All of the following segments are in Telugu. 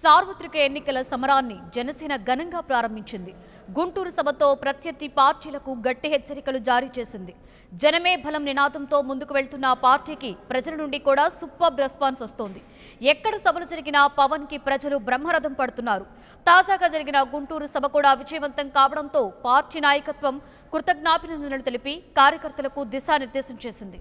సార్వత్రిక ఎన్నికల సమరాన్ని జనసేన ఘనంగా ప్రారంభించింది గుంటూరు సభతో ప్రత్యర్థి పార్టీలకు గట్టి హెచ్చరికలు జారీ చేసింది జనమే బలం నినాదంతో ముందుకు వెళ్తున్న ఆ పార్టీకి ప్రజల నుండి కూడా సూపర్ రెస్పాన్స్ వస్తోంది ఎక్కడ సభలు జరిగినా పవన్ కి ప్రజలు బ్రహ్మరథం పడుతున్నారు తాజాగా జరిగిన గుంటూరు సభ కూడా విజయవంతం కావడంతో పార్టీ నాయకత్వం కృతజ్ఞాభినందనలు తెలిపి కార్యకర్తలకు దిశానిర్దేశం చేసింది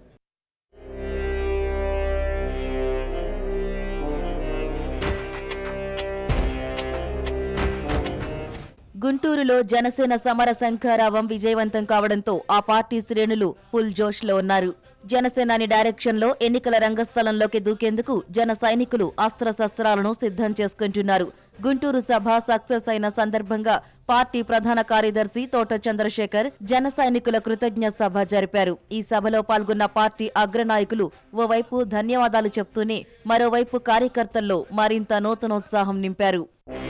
గుంటూరులో జనసేన సమర శంఖారావం విజయవంతం కావడంతో ఆ పార్టీ శ్రేణులు ఫుల్ జోష్లో ఉన్నారు జనసేనాని డైరెక్షన్లో ఎన్నికల రంగస్థలంలోకి దూకేందుకు జన సైనికులు అస్త్రశస్త్రాలను సిద్ధం చేసుకుంటున్నారు గుంటూరు సభ సక్సెస్ అయిన సందర్భంగా పార్టీ ప్రధాన కార్యదర్శి తోట చంద్రశేఖర్ జన సైనికుల కృతజ్ఞ సభ జరిపారు ఈ సభలో పాల్గొన్న పార్టీ అగ్రనాయకులు ఓవైపు ధన్యవాదాలు చెప్తూనే మరోవైపు కార్యకర్తల్లో మరింత నూతనోత్సాహం నింపారు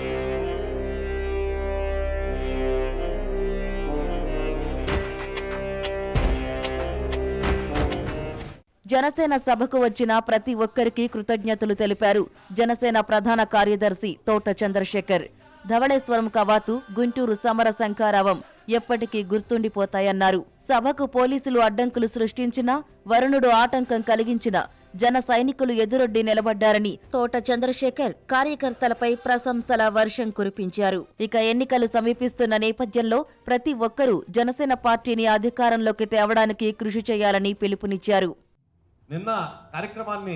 జనసేన సభకు వచ్చిన ప్రతి ఒక్కరికి కృతజ్ఞతలు తెలిపారు జనసేన ప్రధాన కార్యదర్శి తోట చంద్రశేఖర్ ధవళేశ్వరం కవాతు గుంటూరు సమర శంఖారావం ఎప్పటికీ గుర్తుండిపోతాయన్నారు సభకు పోలీసులు అడ్డంకులు సృష్టించినా వరుణుడు ఆటంకం కలిగించిన జన సైనికులు ఎదురొడ్డి నిలబడ్డారని తోట చంద్రశేఖర్ కార్యకర్తలపై ప్రశంసల వర్షం కురిపించారు ఇక ఎన్నికలు సమీపిస్తున్న నేపథ్యంలో ప్రతి ఒక్కరూ జనసేన పార్టీని అధికారంలోకి తేవడానికి కృషి చేయాలని పిలుపునిచ్చారు నిన్న కార్యక్రమాన్ని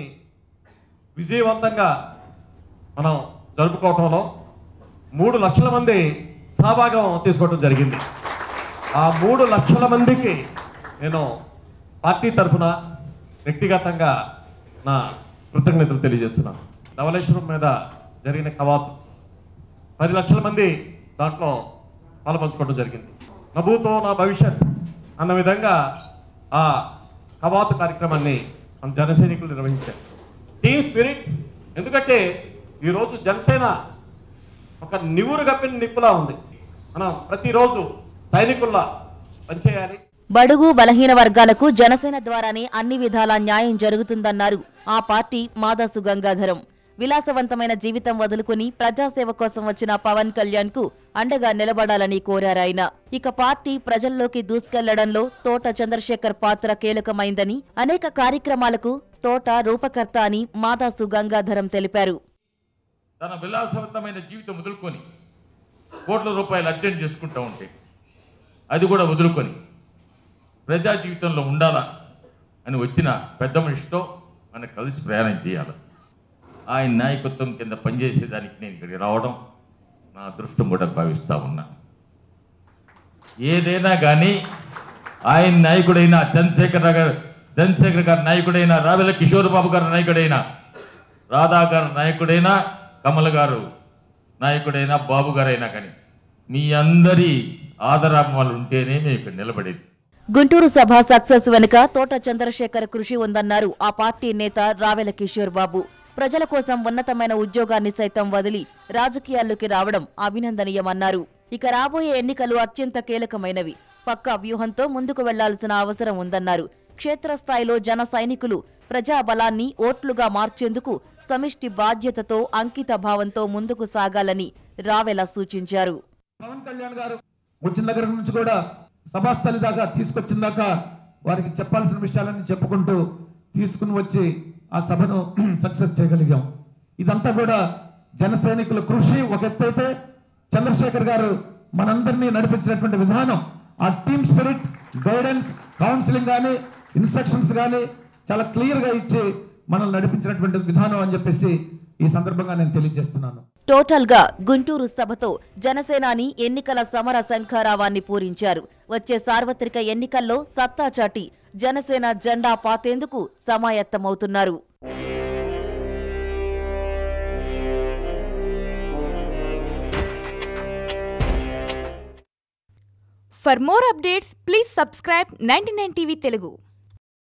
విజయవంతంగా మనం జరుపుకోవటంలో మూడు లక్షల మంది సహభాగం తీసుకోవడం జరిగింది ఆ మూడు లక్షల మందికి నేను పార్టీ తరఫున వ్యక్తిగతంగా నా కృతజ్ఞతలు తెలియజేస్తున్నాను ధవళేశ్వరం మీద జరిగిన కవాతు పది లక్షల మంది దాంట్లో పాల్పంచుకోవడం జరిగింది నభూతో నా భవిష్యత్ అన్న విధంగా ఆ కవాతు కార్యక్రమాన్ని మన జన సైనికులు నిర్వహించారు టీమ్ స్పిరిట్ ఎందుకంటే ఈరోజు జనసేన ఒక నివురు గప్పిన నిప్పులా ఉంది మనం ప్రతిరోజు సైనికుల్లా పనిచేయాలి బడుగు బలహీన వర్గాలకు జనసేన ద్వారానే అన్ని విధాలా న్యాయం జరుగుతుందన్నారు ఆ పార్టీ మాదాసు గంగాధరం విలాసవంతమైన జీవితం వదులుకుని ప్రజాసేవ కోసం వచ్చిన పవన్ కళ్యాణ్ కు అండగా నిలబడాలని కోరారాయన ఇక పార్టీ ప్రజల్లోకి దూసుకెళ్లడంలో తోట చంద్రశేఖర్ పాత్ర కీలకమైందని అనేక కార్యక్రమాలకు తోట రూపకర్త అని మాదాసు గంగాధరం తెలిపారు తన విలాసవంతమైన జీవితం వదులుకొని కోట్ల రూపాయలు అర్జెంట్ చేసుకుంటూ ఉంటే అది కూడా వదులుకొని ప్రజా జీవితంలో ఉండాలా అని వచ్చిన పెద్ద మనిషితో మనం కలిసి ప్రయాణం చేయాలి ఆయన నాయకత్వం కింద పనిచేసేదానికి నేను ఇక్కడికి రావడం నా అదృష్టం కూడా భావిస్తా ఉన్నా ఏదైనా కానీ ఆయన నాయకుడైన చంద్రశేఖర్ గారు చంద్రశేఖర్ గారి నాయకుడైన రావెల కిషోర్ బాబు గారి నాయకుడైన రాధా గారి నాయకుడైనా కమల్ గారు నాయకుడైనా బాబు గారైనా కానీ మీ అందరి ఆదరాభిమానులు ఉంటేనే మేము ఇక్కడ నిలబడేది గుంటూరు సభ సక్సెస్ వెనుక తోట చంద్రశేఖర్ కృషి ఉందన్నారు ఆ పార్టీ నేత రావెల కిషోర్ బాబు ప్రజల కోసం ఉన్నతమైన ఉద్యోగాన్ని సైతం వదిలి రాజకీయాల్లోకి రావడం అభినందనీయమన్నారు ఇక రాబోయే ఎన్నికలు అత్యంత కీలకమైనవి పక్కా వ్యూహంతో ముందుకు వెళ్లాల్సిన అవసరం ఉందన్నారు క్షేత్రస్థాయిలో జన సైనికులు ప్రజాబలాన్ని ఓట్లుగా మార్చేందుకు సమిష్టి బాధ్యతతో అంకిత భావంతో ముందుకు సాగాలని రావెల సూచించారు పవన్ కళ్యాణ్ గారు వచ్చిన దగ్గర నుంచి కూడా సభాస్థలి దాకా తీసుకొచ్చిన దాకా వారికి చెప్పాల్సిన విషయాలన్నీ చెప్పుకుంటూ తీసుకుని వచ్చి ఆ సభను సక్సెస్ చేయగలిగాం ఇదంతా కూడా జన సైనికుల కృషి ఒక ఎత్తైతే చంద్రశేఖర్ గారు మనందరినీ నడిపించినటువంటి విధానం ఆ టీమ్ స్పిరిట్ గైడెన్స్ కౌన్సిలింగ్ కానీ ఇన్స్ట్రక్షన్స్ కానీ చాలా క్లియర్ గా ఇచ్చి మనల్ని నడిపించినటువంటి విధానం అని చెప్పేసి ఈ సందర్భంగా నేను తెలియజేస్తున్నాను టోటల్ గా గుంటూరు సభతో జనసేనాని ఎన్నికల సమర శంఖారావాన్ని పూరించారు వచ్చే సార్వత్రిక ఎన్నికల్లో సత్తా చాటి జనసేన జెండా పాతేందుకు సమాయత్తమవుతున్నారు For more updates, please subscribe 99 TV Telugu.